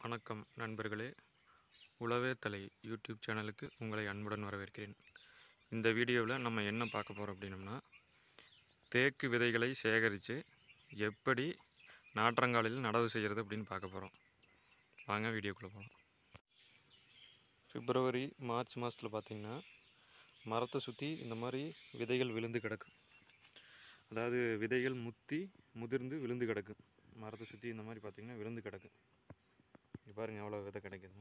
வணக்கம் நண்பர்களே உளவே தலை யூடியூப் சேனலுக்கு உங்களை அன்புடன் வரவேற்கிறேன் இந்த வீடியோவில் நம்ம என்ன பார்க்க போகிறோம் அப்படின்னம்னா தேக்கு விதைகளை சேகரித்து எப்படி நாற்றங்காலில் நடவு செய்கிறது அப்படின்னு பார்க்க போகிறோம் வாங்க வீடியோக்குள்ளே போகலாம் பிப்ரவரி மார்ச் மாதத்தில் பார்த்திங்கன்னா மரத்தை சுற்றி இந்த மாதிரி விதைகள் விழுந்து கிடக்கும் அதாவது விதைகள் முத்தி முதிர்ந்து விழுந்து கிடக்கும் மரத்தை சுற்றி இந்த மாதிரி பார்த்திங்கன்னா விழுந்து கிடக்கும் இங்க பாருங்க எவ்வளோ விதை கிடைக்குது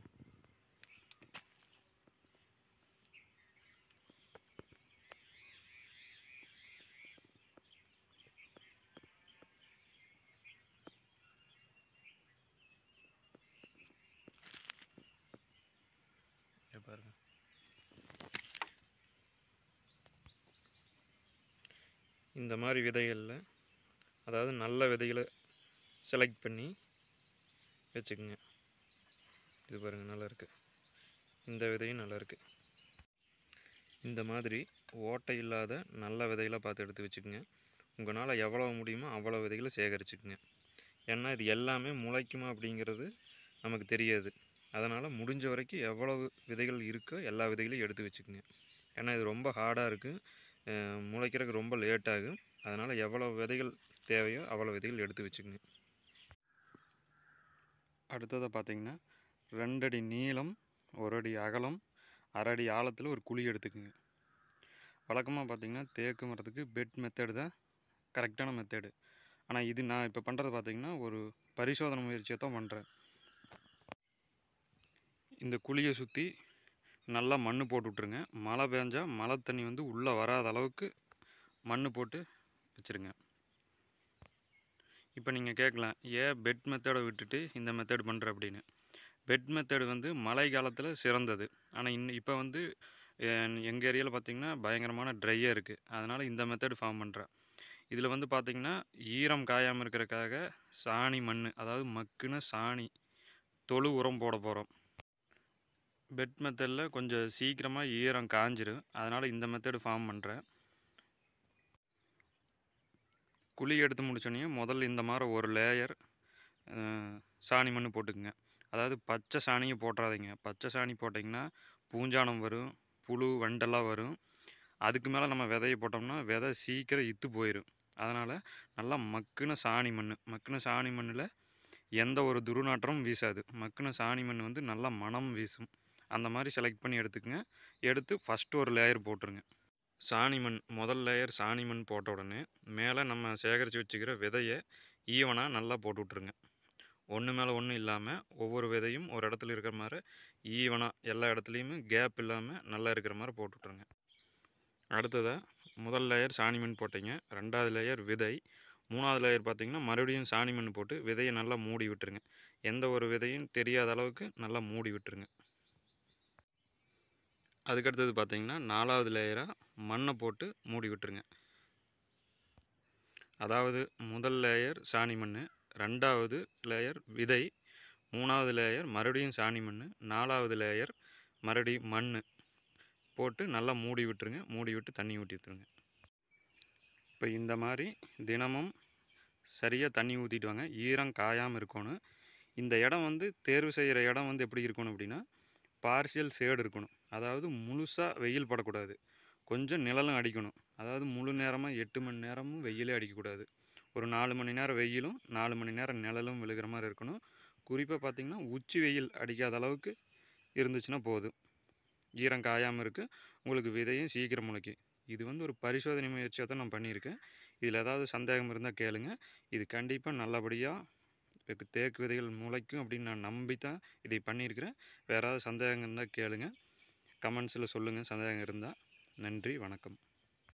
இங்க பாருங்க இந்த மாதிரி விதைகளில் அதாவது நல்ல விதைகளை செலக்ட் பண்ணி வச்சுக்கோங்க இது பாருங்கள் நல்லா இருக்குது இந்த விதையும் நல்லா இருக்குது இந்த மாதிரி ஓட்டை இல்லாத நல்ல விதைகளை பார்த்து எடுத்து வச்சுக்கோங்க உங்களால் எவ்வளோ முடியுமோ அவ்வளோ விதைகளை சேகரிச்சுக்குங்க ஏன்னா இது எல்லாமே முளைக்குமா அப்படிங்கிறது நமக்கு தெரியாது அதனால் முடிஞ்ச வரைக்கும் எவ்வளவு விதைகள் இருக்கோ எல்லா விதைகளையும் எடுத்து வச்சுக்கோங்க ஏன்னா இது ரொம்ப ஹார்டாக இருக்குது முளைக்கிறதுக்கு ரொம்ப லேட் ஆகும் அதனால் எவ்வளோ விதைகள் தேவையோ அவ்வளோ விதைகள் எடுத்து வச்சுக்கோங்க அடுத்ததாக பார்த்தீங்கன்னா ரெண்டடி நீளம் ஒரு அடி அகலம் அரை அடி ஆழத்தில் ஒரு குழி எடுத்துக்கோங்க வழக்கமாக பார்த்தீங்கன்னா தேக்கு மரத்துக்கு பெட் மெத்தடு தான் கரெக்டான மெத்தடு ஆனால் இது நான் இப்போ பண்ணுறது பார்த்தீங்கன்னா ஒரு பரிசோதனை முயற்சியை தான் பண்ணுறேன் இந்த குழியை சுற்றி நல்லா மண் போட்டு விட்ருங்க மழை பெஞ்சால் மழை தண்ணி வந்து உள்ளே வராத அளவுக்கு மண் போட்டு வச்சுருங்க இப்போ நீங்கள் கேட்கலாம் ஏன் பெட் மெத்தடை விட்டுட்டு இந்த மெத்தட் பண்ணுற அப்படின்னு பெட் மெத்தடு வந்து மழை காலத்தில் சிறந்தது ஆனால் இன்னும் இப்போ வந்து எங்கள் ஏரியாவில் பார்த்திங்கன்னா பயங்கரமான ட்ரையாக இருக்குது அதனால் இந்த மெத்தடு ஃபார்ம் பண்ணுறேன் இதில் வந்து பார்த்திங்கன்னா ஈரம் காயாமல் இருக்கிறதுக்காக சாணி மண் அதாவது மக்குன சாணி தொழு உரம் போட போகிறோம் பெட் மெத்தடில் கொஞ்சம் சீக்கிரமாக ஈரம் காஞ்சிரும் அதனால் இந்த மெத்தடு ஃபார்ம் பண்ணுறேன் குழி எடுத்து முடிச்சோடனே முதல்ல இந்த மாதிரி ஒரு லேயர் சாணி மண் போட்டுக்குங்க அதாவது பச்சை சாணியை போட்டுறாதீங்க பச்சை சாணி போட்டிங்கன்னா பூஞ்சானம் வரும் புழு வண்டெல்லாம் வரும் அதுக்கு மேலே நம்ம விதையை போட்டோம்னா விதை சீக்கிரம் இத்து போயிடும் அதனால் நல்லா மக்குன சாணி மண் மக்குன சாணி மண்ணில் எந்த ஒரு துர்நாற்றமும் வீசாது மக்குன சாணி மண் வந்து நல்லா மனம் வீசும் அந்த மாதிரி செலக்ட் பண்ணி எடுத்துக்கங்க எடுத்து ஃபஸ்ட்டு ஒரு லேயர் போட்டுருங்க சாணி மண் முதல் லேயர் சாணி மண் போட்ட உடனே மேலே நம்ம சேகரித்து வச்சுக்கிற விதையை ஈவனாக நல்லா போட்டு விட்ருங்க ஒன்று மேலே ஒன்றும் இல்லாமல் ஒவ்வொரு விதையும் ஒரு இடத்துல இருக்கிற மாதிரி ஈவனாக எல்லா இடத்துலையுமே கேப் இல்லாமல் நல்லா இருக்கிற மாதிரி போட்டு விட்ருங்க அடுத்ததாக முதல் லேயர் சாணி மண் போட்டிங்க ரெண்டாவது லேயர் விதை மூணாவது லேயர் பார்த்திங்கன்னா மறுபடியும் சாணி மண் போட்டு விதையை நல்லா மூடி விட்டுருங்க எந்த ஒரு விதையும் தெரியாத அளவுக்கு நல்லா மூடி விட்டுருங்க அதுக்கடுத்தது பார்த்திங்கன்னா நாலாவது லேயராக மண்ணை போட்டு மூடி விட்டுருங்க அதாவது முதல் லேயர் சாணி மண் ரெண்டாவது லேயர் விதை மூணாவது லேயர் மறுபடியும் சாணி மண் நாலாவது லேயர் மறுபடியும் மண் போட்டு நல்லா மூடி விட்டுருங்க மூடி விட்டு தண்ணி ஊற்றி விட்டுருங்க இப்போ இந்த மாதிரி தினமும் சரியாக தண்ணி ஊற்றிட்டு வாங்க ஈரம் காயாமல் இருக்கணும் இந்த இடம் வந்து தேர்வு செய்கிற இடம் வந்து எப்படி இருக்கணும் அப்படின்னா பார்சியல் சேடு இருக்கணும் அதாவது முழுசாக வெயில் படக்கூடாது கொஞ்சம் நிழலும் அடிக்கணும் அதாவது முழு நேரமாக எட்டு மணி நேரமும் வெயிலே அடிக்கக்கூடாது ஒரு நாலு மணி நேரம் வெயிலும் நாலு மணி நேரம் நிழலும் விழுகிற மாதிரி இருக்கணும் குறிப்பாக பார்த்திங்கன்னா உச்சி வெயில் அடிக்காத அளவுக்கு இருந்துச்சுன்னா போதும் ஈரம் காயாமல் இருக்குது உங்களுக்கு விதையும் சீக்கிரம் முளைக்கும் இது வந்து ஒரு பரிசோதனை முயற்சியாக தான் நான் பண்ணியிருக்கேன் இதில் ஏதாவது சந்தேகம் இருந்தால் கேளுங்க இது கண்டிப்பாக நல்லபடியாக தேக்கு விதைகள் முளைக்கும் அப்படின்னு நான் நம்பி தான் இதை பண்ணியிருக்கிறேன் வேறு ஏதாவது சந்தேகம் இருந்தால் கேளுங்க கமெண்ட்ஸில் சொல்லுங்கள் சந்தேகம் இருந்தால் நன்றி வணக்கம்